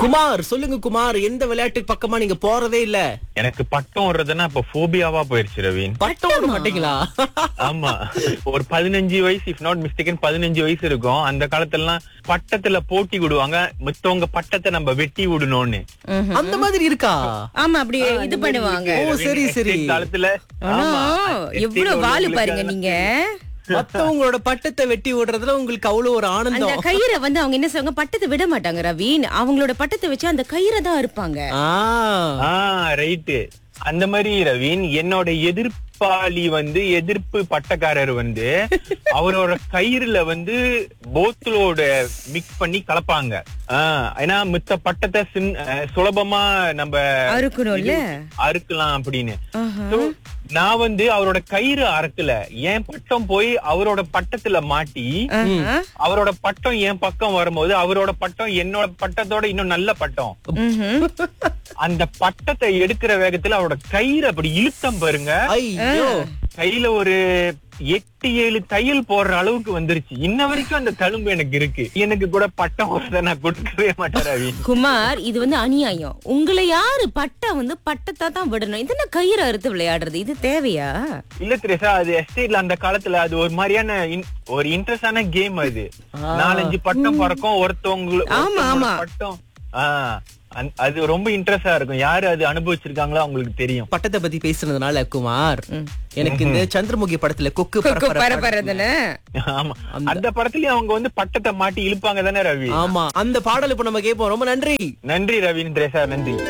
குமார் சொல்லுங்க குமார் எந்த விளையாட்டு பக்கமா நீங்க போறதே இல்ல எனக்கு பட்டம் விடுறதுன்னா இப்ப போபியாவா போயிருச்சு ரவீன் பட்டம் விட மாட்டீங்களா ஆமா ஒரு பதினஞ்சு வயசு இஃப் நாட் மிஸ்டேக்கன் பதினஞ்சு வயசு இருக்கும் அந்த காலத்துலலாம் பட்டத்துல போட்டி விடுவாங்க மத்தவங்க பட்டத்தை நம்ம வெட்டி விடணும்னு ம்ஹும். அந்த மாதிரி இருக்கா ஆமா அப்படி இது பண்ணுவாங்க ஓ சரி சரி estate காலத்துல ஆனா ஆமா, எவ்வளவு estate வாலு உள்ளவங்களுக்கு பாருங்க நீங்க மத்தவங்களோட பட்டத்தை வெட்டி விடுறதுல உங்களுக்கு அவ்வளவு ஒரு அந்த ஆனந்தம் கயிறை வந்து அவங்க என்ன செய்வாங்க பட்டத்தை விட மாட்டாங்க ரவீன் அவங்களோட பட்டத்தை வச்சு அந்த கயிறை தான் இருப்பாங்க ஆ ஆ ரைட்டு அந்த மாதிரி ரவீன் என்னோட எதிர்ப்பாளி வந்து எதிர்ப்பு பட்டக்காரர் வந்து அவரோட கயிறுல வந்து போத்தலோட மிக்ஸ் பண்ணி கலப்பாங்க ஆ, ஏன்னா மித்த பட்டத்தை சின்- அஹ், சுலபமா நம்ம அறுக்கணும்ல அறுக்கலாம் அப்படின்னு ஆஹா. So, நான் வந்து அவரோட கயிறு அறுக்கல என் பட்டம் போய் அவரோட பட்டத்துல மாட்டி ஆஹா. அவரோட பட்டம் என் பக்கம் வரும்போது அவரோட பட்டம் என்னோட பட்டத்தோட இன்னும் நல்ல பட்டம் ம்ஹும். அந்த பட்டத்தை எடுக்கிற வேகத்துல அவரோட கயிறு அப்படி இழுத்தம் பாருங்க ஐயோ கையில ஒரு எட்டு ஏழு தையல் போடுற அளவுக்கு வந்துருச்சு இன்ன வரைக்கும் அந்த தழும்பு எனக்கு இருக்கு எனக்கு கூட பட்டம் வரத நான் கொடுக்கவே மாட்டேன் ரவி குமார் இது வந்து அநியாயம் உங்களை யாரு பட்டம் வந்து பட்டத்தை தான் விடணும் இது என்ன கயிறு அறுத்து விளையாடுறது இது தேவையா இல்ல திரேசா அது எஸ்டேட்ல அந்த காலத்துல அது ஒரு மாதிரியான in- ஒரு இன்ட்ரெஸ்டான கேம் அது நாலஞ்சு பட்டம் பறக்கும் ஒருத்தவங்க ஆமா, ஒருத்தவங்களோட ஆமா. பட்டம் ஆஹ் அந்த- அது ரொம்ப இன்ட்ரெஸ்டா இருக்கும் யாரு அது அனுபவிச்சிருக்காங்களோ அவங்களுக்கு தெரியும் பட்டத்தை பத்தி பேசுனதுனால குமார் எனக்கு இந்த சந்திரமுகி படத்துல கொக்கு கொக்கு பரப்பர பரபரதுன்னு ஆமா அந்த படத்துலயும் அவங்க வந்து பட்டத்தை மாட்டி இழுப்பாங்க தானே ரவி ஆமா அந்த பாடல் இப்ப நம்ம கேட்போம் ரொம்ப நன்றி நன்றி ரவீன் திரேசா நன்றி